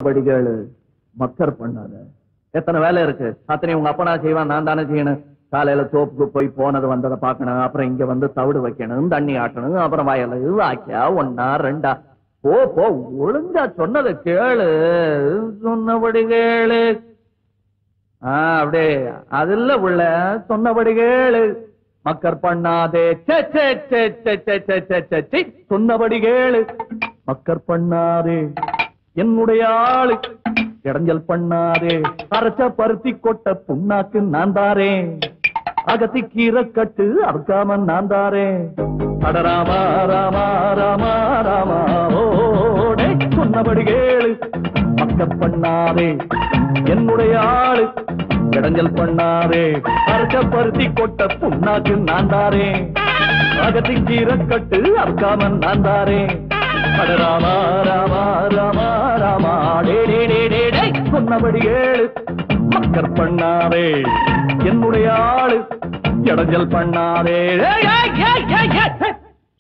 படிகள் மக்கர் பண்ணாத எத்தனை வேலை இருக்கு அத்தனை உங்க அப்பனா செய்வான் நான் தானே செய்யணும் காலையில தோப்புக்கு போய் போனது வந்ததை பார்க்கணும் அப்புறம் இங்க வந்து தவிடு வைக்கணும் தண்ணி ஆட்டணும் அப்புறம் வயல வாக்கியா ஒன்னா ரெண்டா போ போ ஒழுங்கா சொன்னதை கேளு சொன்னபடி கேளு ஆ அப்படியே அதுல உள்ள சொன்னபடி கேளு மக்கர் பண்ணாதே சே, சே, சே, சே, சே, சே, சே, சே, சே. சொன்னபடி கேளு மக்கர் பண்ணாதே என்னுடைய ஆளு இடைஞ்சல் பண்ணாதே அரைச்ச பருத்தி கொட்ட புண்ணாக்கு நான் தாரேன் அகத்தி கீரை கட்டு அறுக்காம நான் தாரேன் அட ராமா ராமா ராமா ராமா ஓடே சொன்னபடி கேளு மக்கர் பண்ணாதே என்னுடைய ஆளு இடைஞ்சல் பண்ணாதே அரைச்ச பருத்தி கொட்ட புண்ணாக்கு நான் தாரேன் அகத்தி கீரை கட்டு அறுக்காம நான் தாரேன் அட ராமா ராமா ராமா ராமா டே டே டே டே டே சொன்னபடி ஏழு மக்கர் பண்ணாதே என்னுடைய ஆளு இடைஞ்சல் பண்ணாதே ஏய், ஏய், ஏய், ஏய், ஏய், ஏய்.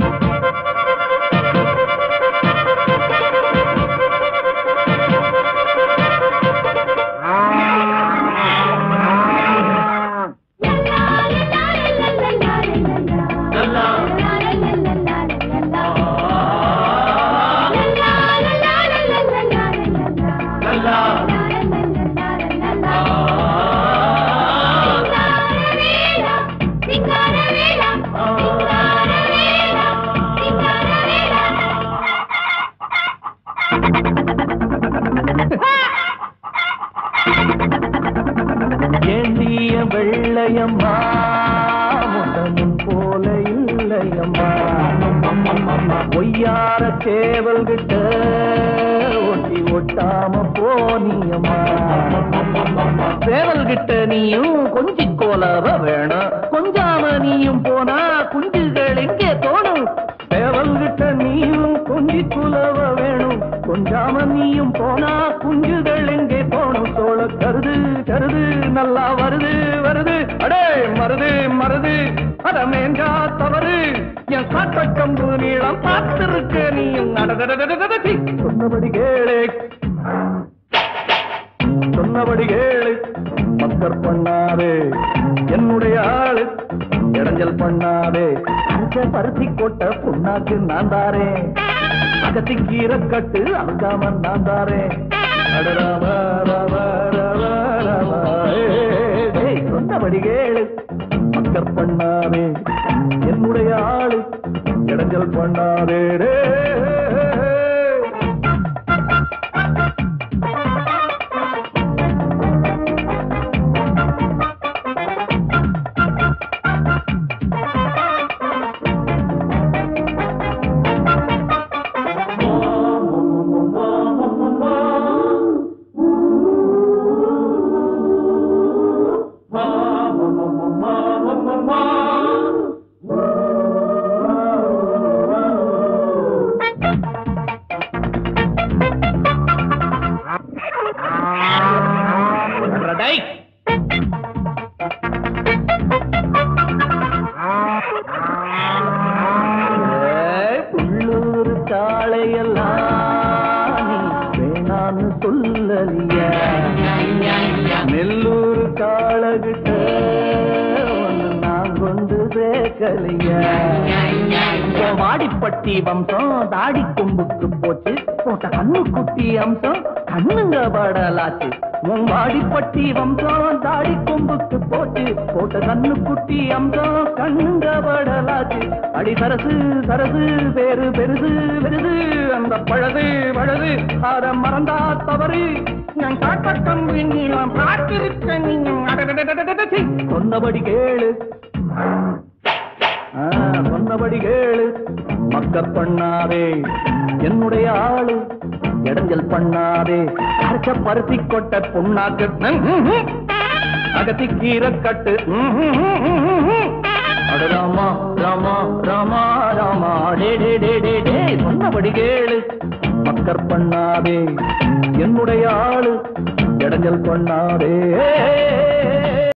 ஏந்திய வெள்ளையம்மா முட்டமும் போல இல்லையம்மா ஒய்யார சேவல் கிட்ட ஒட்டி ஒட்டாம போனியம்மா சேவல் கிட்ட நீயும் கொஞ்சி கோலவ வேணும் கொஞ்சாம நீயும் போனா குஞ்சுகள் எங்கே தோணும் சேவல் கிட்ட நீயும் கொஞ்சி குலவ வேணும் கொஞ்சாம நீயும் போனா குஞ்சுகள் எங்கே போணும் சோழ கருது கருது நல்லா வருது வருது அடே மருது மருது அட மேஞ்சா தவறு என் காட்ட கம்பு நீளம் பார்த்திருக்க நீயும் அடடடடடடடி. சொன்னபடி கேளு சொன்னபடி கேளு மக்கர் பண்ணாதே என்னுடைய ஆளு இடைஞ்சல் பண்ணாதே அஞ்ச பருத்தி கொட்ட புண்ணாக்கு நான் தாரேன் அகத்தி கீரை கட்டு அழுக்காம நான் தாரேன் அட ராம, ராம, ராம, ராம. ஏய், ஏய், சொன்னபடி கேளு மக்கர் பண்ணாதே என்னுடைய ஆளு இடைஞ்சல் பண்ணாதே டே. டேய். ஏய், உள்ளூர் காளையெல்லாம் நீ வேணான்னு சொல்லலியா நெல்லூர் காளகிட்ட ஒன்னு நான் கொண்டு சேர்க்கலையா உன் வாடிப்பட்டி வம்சம் தாடி கொம்புக்கு போச்சு போட்ட கண்ணு குட்டி அம்சம் கண்ணுங்க படலாச்சு உன் வாடிப்பட்டி வம்சம் தாடி கொம்புக்கு போச்சு போட்ட கண்ணு குட்டி அம்சம் கண்ணுங்க படலாச்சு அடி சரசு சரசு பேரு பெருசு பெருசு அந்த பழது பழது அத மறந்தா தவறு நான் காட்ட கம்பு நீளம் பார்த்திருக்க நீங்க அடடடடடடடடி. சொன்னபடி கேளு ஆ, சொன்னபடி கேளு மக்கர் பண்ணாதே என்னுடைய ஆளு இடைஞ்சல் பண்ணாதே அரைச்ச பருத்தி கொட்ட புண்ணாக்கு அகத்தி கீரை கட்டு அட ராமா ராமா ராமா ராமா டே டே டே டே டே சொன்னபடி கேளு மக்கர் பண்ணாதே என்னுடைய ஆளு இடைஞ்சல் பண்ணாதே